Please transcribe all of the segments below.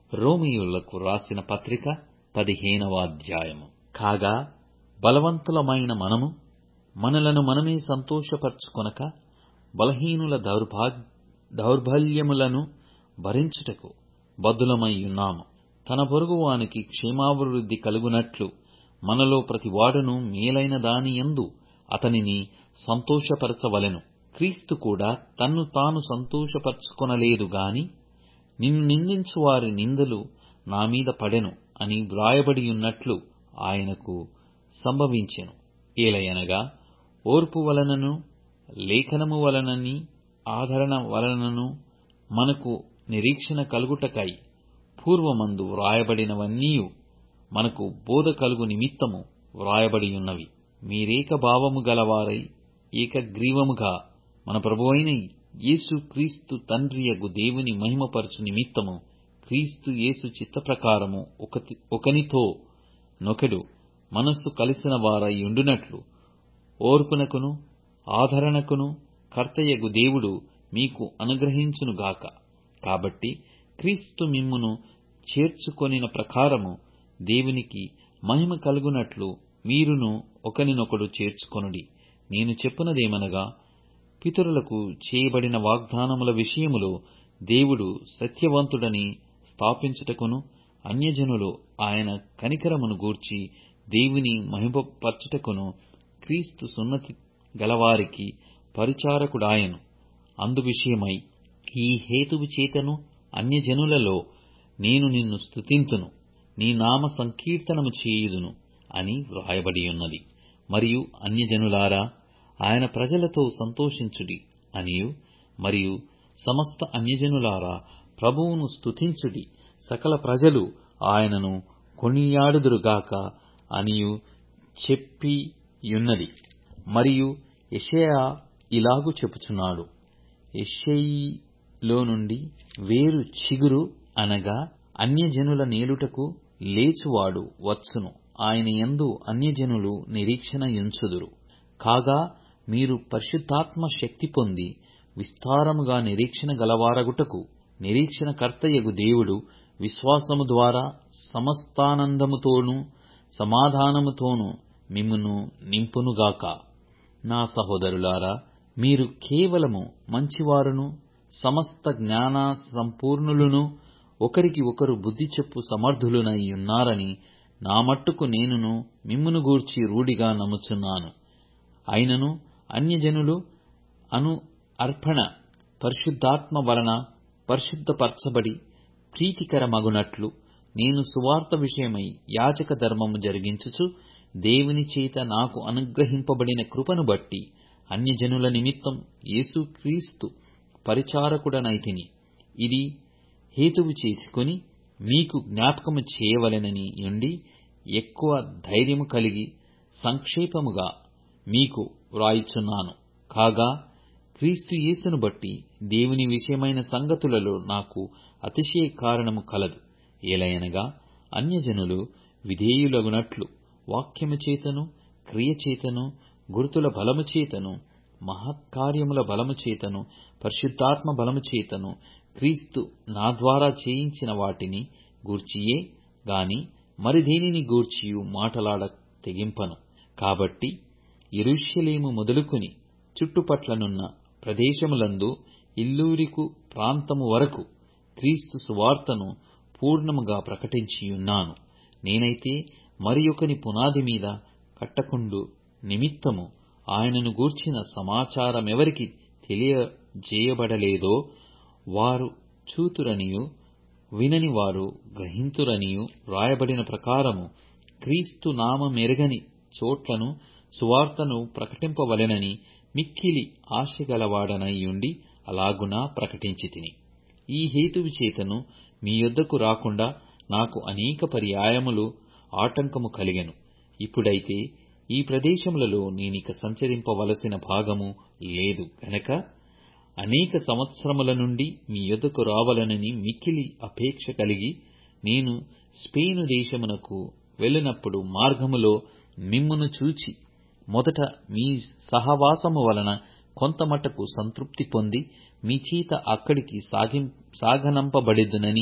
రోమీయులకు రాసిన పత్రిక పదిహేనవ అధ్యాయము కాగా బలవంతులమైన మనము మనలను మనమే సంతోషపరచుకొనక బలహీనుల దౌర్బల్యములను భరించుటకు బద్ధులమై ఉన్నాము తన పొరుగువానికి క్షేమాభివృద్ధి కలుగునట్లు మనలో ప్రతివాడును మేలైన దాని యందు అతనిని సంతోషపరచవలెను క్రీస్తు కూడా తన్ను తాను సంతోషపరచుకొనలేదు గాని నిన్ను నిందించు వారి నిందలు నా మీద పడెను అని వ్రాయబడియున్నట్లు ఆయనకు సంభవించెను ఏలయనగా ఓర్పు వలనను లేఖనము వలనని ఆదరణ వలనను మనకు నిరీక్షణ కలుగుటకై పూర్వమందు వ్రాయబడినవన్నీయు మనకు బోధ కలుగు నిమిత్తము వ్రాయబడియున్నవి మీరేక భావము గలవారై ఏకగ్రీవముగా మన ప్రభువైన యేసు క్రీస్తు తండ్రియగు దేవుని మహిమపరచు నిమిత్తము క్రీస్తు యేసు చిత్తప్రకారము ఒకనితో నొకడు మనస్సు కలిసిన వారై ఉండునట్లు ఓర్పునకును ఆదరణకును కర్తయగు దేవుడు మీకు అనుగ్రహించునుగాక కాబట్టి క్రీస్తు మిమ్మును చేర్చుకొనిన ప్రకారము దేవునికి మహిమ కలుగునట్లు మీరును ఒకనినొకడు చేర్చుకొనుడి నేను చెప్పునదేమనగా పితరులకు చేయబడిన వాగ్దానముల విషయములో దేవుడు సత్యవంతుడని స్థాపించుటకును అన్యజనులు ఆయన కనికరమును గూర్చి దేవుని మహిమపరచుటకును క్రీస్తు సున్నతి గలవారికి పరిచారకుడాయను అందు విషయమై ఈ హేతువు చేతను అన్యజనులలో నేను నిన్ను స్తుతింతును నీ నామ సంకీర్తనము చేయుదును అని వ్రాయబడియున్నది మరియు అన్యజనులారా ఆయన ప్రజలతో సంతోషించుడి అనియు మరియు సమస్త అన్యజనులారా ప్రభువును స్తుతించుడి సకల ప్రజలు ఆయనను కొనియాడుదురుగాక అనియు చెప్పియున్నది మరియు యెషయా ఇలాగు చెప్పుచున్నాడు యెష్షయిలో నుండి వేరు చిగురు అనగా అన్యజనుల నేలుటకు లేచువాడు వచ్చును ఆయన యందు అన్యజనులు నిరీక్షణ యుంచుదురు కాగా మీరు పరిశుద్ధాత్మ శక్తి పొంది విస్తారముగా నిరీక్షణ గలవారగుటకు నిరీక్షణ కర్తయగు దేవుడు విశ్వాసము ద్వారా సమస్తానందముతోనూ సమాధానముతోనూ మిమ్మును నింపునుగాక నా సహోదరులారా మీరు కేవలము మంచివారును సమస్త జ్ఞాన సంపూర్ణులును ఒకరికి ఒకరు బుద్ధి చెప్పు సమర్థులునై ఉన్నారని నా మట్టుకు నేనును మిమ్మును గూర్చి రూఢిగా నమ్ముచున్నాను అయినను అన్యజనులు అను అర్పణ పరిశుద్ధాత్మ వలన పరిశుద్ధపరచబడి ప్రీతికరమగునట్లు నేను సువార్త విషయమై యాజక ధర్మము జరిగించుచు దేవుని చేత నాకు అనుగ్రహింపబడిన కృపను బట్టి అన్యజనుల నిమిత్తం యేసుక్రీస్తు పరిచారకుడనైతిని ఇది హేతువు చేసుకొని మీకు జ్ఞాపకము చేయవలెనని యుండి ఎక్కువ ధైర్యము కలిగి సంక్షేపముగా మీకు వ్రాయుచున్నాను కాగా క్రీస్తు యేసును బట్టి దేవుని విషయమైన సంగతులలో నాకు అతిశయ కారణము కలదు ఏలయనగా అన్యజనులు విధేయులగునట్లు వాక్యము చేతను క్రియ చేతను గురుతుల బలము చేతను మహత్కార్యముల బలము చేతను పరిశుద్ధాత్మ బలము చేతను క్రీస్తు నా ద్వారా చేయించిన వాటిని గూర్చియే గాని మరి దేనిని గూర్చియు మాటలాడ తెగింపను కాబట్టి యెరూషలేము మొదలుకొని చుట్టుపట్లనున్న ప్రదేశములందు ఇల్లూరికు ప్రాంతము వరకు క్రీస్తు సువార్తను పూర్ణముగా ప్రకటించియున్నాను నేనైతే మరి ఒకని పునాది మీద కట్టకుండు నిమిత్తము ఆయనను గూర్చిన సమాచారమెవరికి తెలియజేయబడలేదో వారు చూతురనియు వినని వారు గ్రహింతురనియు వ్రాయబడిన ప్రకారము క్రీస్తు నామమెరగని చోట్లను సువార్తను ప్రకటింపవలెనని మిక్కిలి ఆశగలవాడనై యుండి అలాగునా ప్రకటించితిని ఈ హేతువు చేతను మీ యొద్దకు రాకుండా నాకు అనేక పర్యాయములు ఆటంకము కలిగెను ఇప్పుడైతే ఈ ప్రదేశములలో నేనిక సంచరింపవలసిన భాగము లేదు గనక అనేక సంవత్సరముల నుండి మీ యొద్దకు రావలనని మిక్కిలి అపేక్ష కలిగి నేను స్పెయిను దేశమునకు వెళ్ళినప్పుడు మార్గములో మిమ్మును చూచి మొదట మీ సహవాసము వలన కొంతమట్టుకు సంతృప్తి పొంది మీ చేత అక్కడికి సాగనంపబడెదనని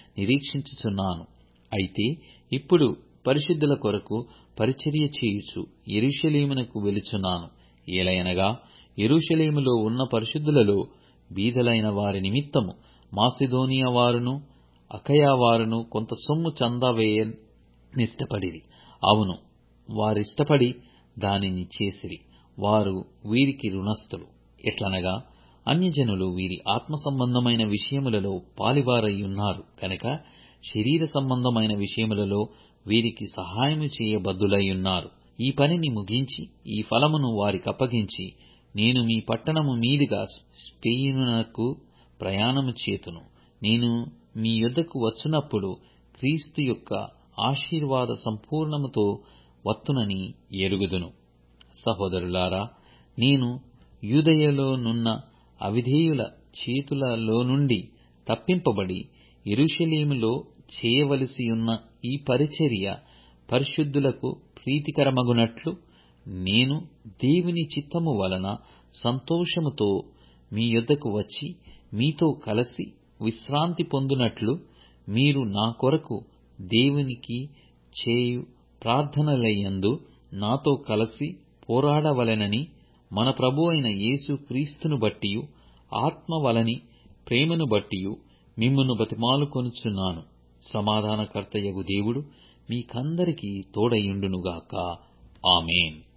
నిరీక్షించుచున్నాను అయితే ఇప్పుడు పరిశుద్ధుల కొరకు పరిచర్య చేయుచు యెరూషలేమునకు వెలుచున్నాను ఏలయనగా యెరూషలేములో ఉన్న పరిశుద్ధులలో బీదలైన వారి నిమిత్తము మాసిదోనియ వారును అకయ వారును కొంత సొమ్ము చందా వేయనిష్టపడిరి అవును వారిష్టపడి దానిని చేసిరి వారు వీరికి రుణస్థులు ఎట్లనగా అన్యజనులు వీరి ఆత్మ సంబంధమైన విషయములలో పాలివారయ్యున్నారు కనుక శరీర సంబంధమైన విషయములలో వీరికి సహాయము చేయబద్దులయ్యున్నారు ఈ పనిని ముగించి ఈ ఫలమును వారికప్పగించి నేను మీ పట్టణము మీదుగా స్పెయినునకు ప్రయాణము చేతును నేను మీ యొద్దకు వచ్చునప్పుడు క్రీస్తు యొక్క ఆశీర్వాద సంపూర్ణముతో వత్తునని ఎరుగుదును సహోదరులారా నేను యూదయలోనున్న అవిధేయుల చేతులలో నుండి తప్పింపబడి యెరూషలేములో చేయవలసియున్న ఈ పరిచర్య పరిశుద్ధులకు ప్రీతికరమగునట్లు నేను దేవుని చిత్తము వలన సంతోషముతో మీ యొద్దకు వచ్చి మీతో కలసి విశ్రాంతి పొందునట్లు మీరు నా కొరకు దేవునికి చేయు ప్రార్థనలయందు నాతో కలసి పోరాడవలెనని మన ప్రభువైన యేసు క్రీస్తును బట్టియు ఆత్మ వలని ప్రేమను బట్టియు మిమ్మును బతిమాలుకొనుచున్నాను సమాధానకర్తయగు దేవుడు మీకందరికీ తోడయుండునుగాక ఆమేన్